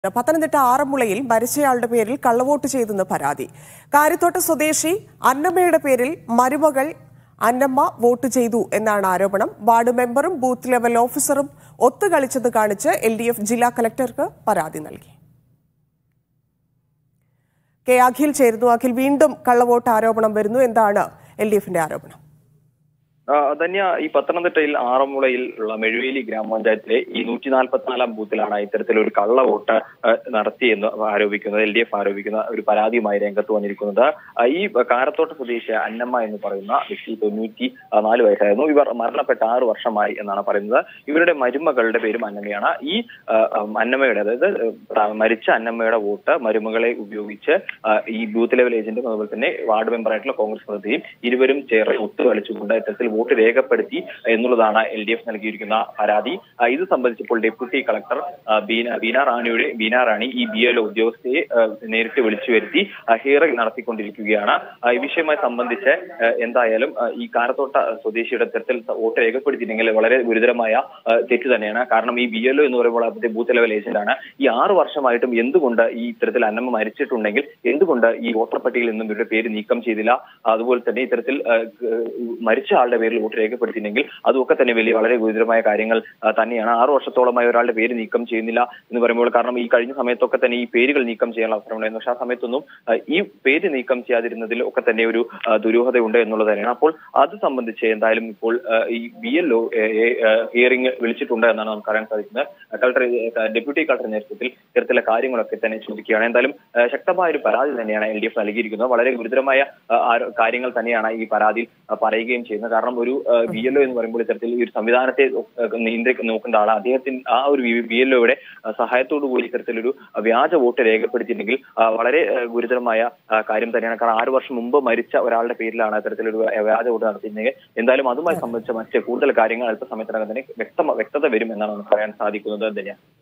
പത്തനംതിട്ട ആറന്മുളയിൽ മരിച്ചയാളുടെ പേരിൽ കള്ളവോട്ട് ചെയ്തെന്ന് പരാതി കാര്യത്തോട്ട് സ്വദേശി അന്നമ്മയുടെ പേരിൽ മരുമകൾ അന്നമ്മ വോട്ട് ചെയ്തു എന്നാണ് ആരോപണം വാർഡ് മെമ്പറും ബൂത്ത് ലെവൽ ഓഫീസറും ഒത്തുകളിച്ചത് കാണിച്ച് എൽ ഡി എഫ് ജില്ലാ കലക്ടർക്ക് പരാതി നൽകി കെ അഖിൽ ചേരുന്നു അഖിൽ വീണ്ടും കള്ളവോട്ട് ആരോപണം വരുന്നു എന്താണ് എൽ ഡി എഫിന്റെ ആരോപണം ആ, ധന്യ ഈ പത്തനംതിട്ടയിൽ ആറന്മുളയിൽ ഉള്ള മെഴുവേലി ഗ്രാമപഞ്ചായത്തിലെ ഈ നൂറ്റി നാൽപ്പത്തിനാലാം ബൂത്തിലാണ് ഇത്തരത്തിലൊരു കള്ള വോട്ട് ആ, നടത്തിയെന്ന് ആരോപിക്കുന്നത് എൽ ഡി എഫ് ആരോപിക്കുന്ന ഒരു പരാതിയുമായി രംഗത്ത് വന്നിരിക്കുന്നത് ആ, ഈ കാരത്തോട്ട സ്വദേശി അന്നമ്മ എന്ന് പറയുന്ന വ്യക്തി തൊണ്ണൂറ്റി നാല് വയസ്സായിരുന്നു ഇവർ മരണപ്പെട്ട ആറ് വർഷമായി എന്നാണ് പറയുന്നത് ഇവരുടെ മരുമകളുടെ പേരും അന്നമ്മയാണ് ഈ ആ, ഉം, അന്നമ്മയുടെ അതായത് ആ, മരിച്ച അന്നമ്മയുടെ വോട്ട് മരുമകളെ ഉപയോഗിച്ച് ആ, ഈ ബൂത്ത് ലെവൽ ഏജന്റും അതുപോലെ തന്നെ വാർഡ് മെമ്പറായിട്ടുള്ള കോൺഗ്രസ് പ്രതിയും ഇരുവരും ചേർന്ന് ഒത്തുകളിച്ചുകൊണ്ട് ഇത്തരത്തിൽ വോട്ട് രേഖപ്പെടുത്തി എന്നുള്ളതാണ് എൽ ഡി എഫ് നൽകിയിരിക്കുന്ന പരാതി ആ, ഇത് സംബന്ധിച്ചപ്പോൾ ഡെപ്യൂട്ടി കളക്ടർ ആ, ബീന ബീന റാണിയുടെ ബീന റാണി ഈ ബി എൽ ഉദ്യോഗസ്ഥയെ ആ, നേരിട്ട് വിളിച്ചു വരുത്തി ഹിയറിംഗ് നടത്തിക്കൊണ്ടിരിക്കുകയാണ് ആ, ഈ വിഷയവുമായി സംബന്ധിച്ച് ആ, എന്തായാലും ആ, ഈ കാരത്തോട്ട സ്വദേശിയുടെ ഇത്തരത്തിൽ വോട്ട് രേഖപ്പെടുത്തിയില്ലെങ്കിൽ വളരെ ഗുരുതരമായ ആ, തെറ്റ് തന്നെയാണ് കാരണം ഈ ബി എൽ എന്ന് പറയുമ്പോൾ അവിടുത്തെ ബൂത്ത് ലെവൽ ഏജന്റാണ് ഈ ആറ് വർഷമായിട്ടും എന്തുകൊണ്ട് ഈ ഇത്തരത്തിൽ അന്നമ്മ മരിച്ചിട്ടുണ്ടെങ്കിൽ എന്തുകൊണ്ട് ഈ വോട്ടർ പട്ടികയിൽ നിന്നും ഇവരുടെ പേര് നീക്കം ചെയ്തില്ല അതുപോലെ തന്നെ ഇത്തരത്തിൽ ആ, ക- മരിച്ച ആളുടെ പേരിൽ വോട്ട് രേഖപ്പെടുത്തിയില്ലെങ്കിൽ അതുമൊക്കെ തന്നെ വലിയ വളരെ ഗുരുതരമായ കാര്യങ്ങൾ ആ, തന്നെയാണ് ആറ് വർഷത്തോളമായി ഒരാളുടെ പേര് നീക്കം ചെയ്യുന്നില്ല എന്ന് പറയുമ്പോൾ കാരണം ഈ കഴിഞ്ഞ സമയത്തൊക്കെ തന്നെ ഈ പേരുകൾ നീക്കം ചെയ്യാനുള്ള അവസരമുണ്ടായിരുന്നു പക്ഷെ ആ സമയത്തൊന്നും ആ, ഈ പേര് നീക്കം ചെയ്യാതിരുന്നതിൽ ഒക്കെ തന്നെ ഒരു ആ, ദുരൂഹതയുണ്ട് എന്നുള്ളത് തന്നെയാണ് അപ്പോൾ അത് സംബന്ധിച്ച് എന്തായാലും ഇപ്പോൾ ആ, ഈ ബി എൽ ഒ ഹിയറിംഗ് വിളിച്ചിട്ടുണ്ട് എന്നാണ് നമുക്ക് അറിയാൻ സാധിക്കുന്നത് കളക്ടർ ഡെപ്യൂട്ടി കളക്ടർ നേതൃത്വത്തിൽ ഇത്തരത്തിലുള്ള കാര്യങ്ങളൊക്കെ തന്നെ ചോദിക്കുകയാണ് എന്തായാലും ആ, ശക്തമായ ഒരു പരാതി തന്നെയാണ് എൽ ഡി എഫ് നൽകിയിരിക്കുന്നത് വളരെ ഗുരുതരമായ ആ, ആരോ- കാര്യങ്ങൾ തന്നെയാണ് ഈ പരാതിയിൽ ആ, പറയുകയും ചെയ്യുന്നത് കാരണം ഒരു ബി എൽ ഒ എന്ന് പറയുമ്പോൾ ഇത്തരത്തിൽ ഈ ഒരു സംവിധാനത്തെ നിയന്ത്രിക്കുന്ന നോക്കേണ്ട ആളാണ് അദ്ദേഹത്തിന് ആ ഒരു ബി എൽ ഒയുടെ സഹായത്തോടു കൂടി ഇത്തരത്തിലൊരു വ്യാജ വോട്ട് രേഖപ്പെടുത്തിയിട്ടുണ്ടെങ്കിൽ ആ, വളരെ ആ, ഗുരുതരമായ ആ, കാര്യം തന്നെയാണ് കാരണം ആറ് വർഷം മുമ്പ് മരിച്ച ഒരാളുടെ പേരിലാണ് ഇത്തരത്തിലൊരു വ്യാജ വോട്ട് നടത്തിയിരുന്നെങ്കിൽ എന്തായാലും അതുമായി സംബന്ധിച്ച മറ്റ് കൂടുതൽ കാര്യങ്ങൾ അല്പസമയത്തിനകം തന്നെ വ്യക്തമ വ്യക്തത വരും എന്നാണ് നമുക്ക് പറയാൻ സാധിക്കുന്നത് ധന്യ